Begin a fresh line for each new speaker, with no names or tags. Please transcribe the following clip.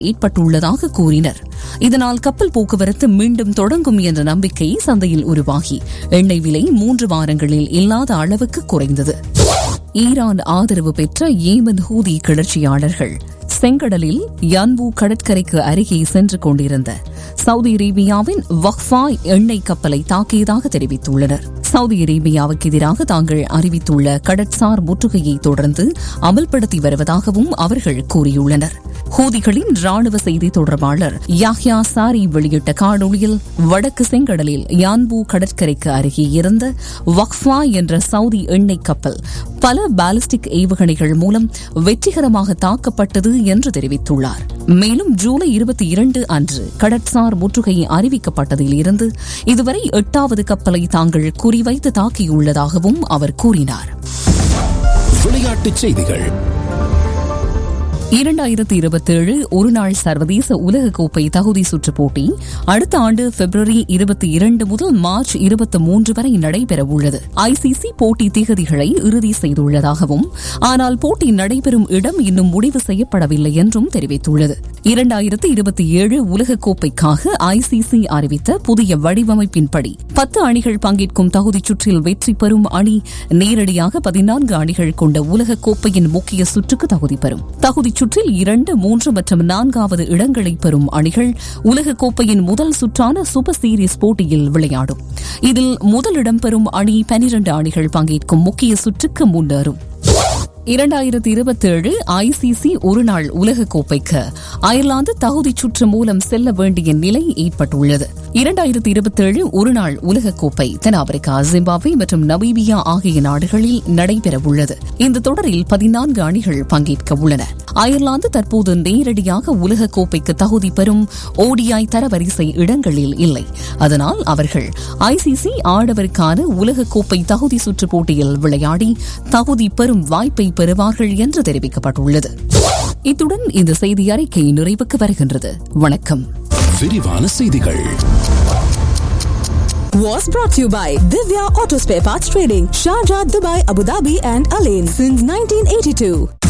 ஏற்பட்டுள்ளதாக கூறினர் இதனால் கப்பல் போக்குவரத்து மீண்டும் தொடங்கும் என்ற நம்பிக்கை சந்தையில் உருவாகி எண்ணெய் விலை மூன்று வாரங்களில் இல்லாத அளவுக்கு குறைந்தது ஈரான் ஆதரவு பெற்ற ஏமன் ஹூதி கிளர்ச்சியாளர்கள் செங்கடலில் யன்பு கடற்கரைக்கு அருகே சென்று கொண்டிருந்த சவுதி அரேபியாவின் வக்ஃபா எண்ணெய் கப்பலை தாக்கியதாக தெரிவித்துள்ளனர் சவுதி அரேபியாவுக்கு எதிராக தாங்கள் அறிவித்துள்ள கடற்சார் முற்றுகையை தொடர்ந்து அமல்படுத்தி வருவதாகவும் அவர்கள் கூறியுள்ளனர் ஹூதிகளின் ராணுவ செய்தி தொடர்பாளர் யாஹ்யா சாரி வெளியிட்ட காணொளியில் வடக்கு செங்கடலில் யான்பு கடற்கரைக்கு அருகே இருந்த வக்ஃபா என்ற சவுதி எண்ணெய் கப்பல் பல பாலிஸ்டிக் ஏவுகணைகள் மூலம் வெற்றிகரமாக தாக்கப்பட்டது என்று தெரிவித்துள்ளார் மேலும் ஜூலை இருபத்தி இரண்டு அன்று கடற்சார் முற்றுகை அறிவிக்கப்பட்டதில் இருந்து இதுவரை எட்டாவது கப்பலை தாங்கள் குறிவைத்து தாக்கியுள்ளதாகவும் அவர் கூறினார்
விளையாட்டுச் செய்திகள்
இரண்டாயிரத்தி இருபத்தேழு ஒருநாள் சர்வதேச உலகக்கோப்பை தகுதி சுற்று போட்டி அடுத்த ஆண்டு பிப்ரவரி இருபத்தி இரண்டு முதல் மார்ச் இருபத்தி மூன்று வரை நடைபெறவுள்ளது ஐசிசி போட்டி திகதிகளை இறுதி செய்துள்ளதாகவும் ஆனால் போட்டி நடைபெறும் இடம் இன்னும் முடிவு செய்யப்படவில்லை என்றும் தெரிவித்துள்ளது இரண்டாயிரத்தி இருபத்தி ஏழு உலகக்கோப்பைக்காக ஐசிசி அறிவித்த புதிய வடிவமைப்பின்படி பத்து அணிகள் பங்கேற்கும் தகுதிச் சுற்றில் வெற்றி பெறும் அணி நேரடியாக பதினான்கு அணிகள் கொண்ட உலகக்கோப்பையின் முக்கிய சுற்றுக்கு தகுதி பெறும் தகுதிச் சுற்றில் இரண்டு மூன்று மற்றும் நான்காவது இடங்களை பெறும் அணிகள் உலகக்கோப்பையின் முதல் சுற்றான சூப்பர் சீரீஸ் போட்டியில் விளையாடும் இதில் முதலிடம் பெறும் அணி பனிரண்டு அணிகள் பங்கேற்கும் முக்கிய சுற்றுக்கு முன்னேறும் இரண்டாயிரத்தி இருபத்தேழு ஐசிசி ஒருநாள் உலகக்கோப்பைக்கு அயர்லாந்து தகுதிச் சுற்று மூலம் செல்ல வேண்டிய நிலை ஏற்பட்டுள்ளது இரண்டாயிரத்தி இருபத்தேழு ஒருநாள் உலகக்கோப்பை தென்னாப்பிரிக்கா ஜிம்பாப்வே மற்றும் நமீபியா ஆகிய நாடுகளில் நடைபெறவுள்ளது இந்த தொடரில் பதினான்கு அணிகள் பங்கேற்க உள்ளன அயர்லாந்து தற்போது நேரடியாக உலகக்கோப்பைக்கு தகுதி பெறும் ஓடிஐ தரவரிசை இடங்களில் இல்லை அதனால் அவர்கள் ஐசிசி ஆடவருக்கான உலகக்கோப்பை தகுதி சுற்று போட்டியில் விளையாடி தகுதி பெறும் வாய்ப்பை பெறுவார்கள் என்று தெரிவிக்கப்பட்டுள்ளது இத்துடன் இந்த செய்தி அறிக்கை நிறைவுக்கு வருகின்றது வணக்கம்
விரிவான செய்திகள்
was brought to you by Divya Auto Spare Parts Trading, Sharjah, Dubai, Abu Dhabi, and Alain since 1982.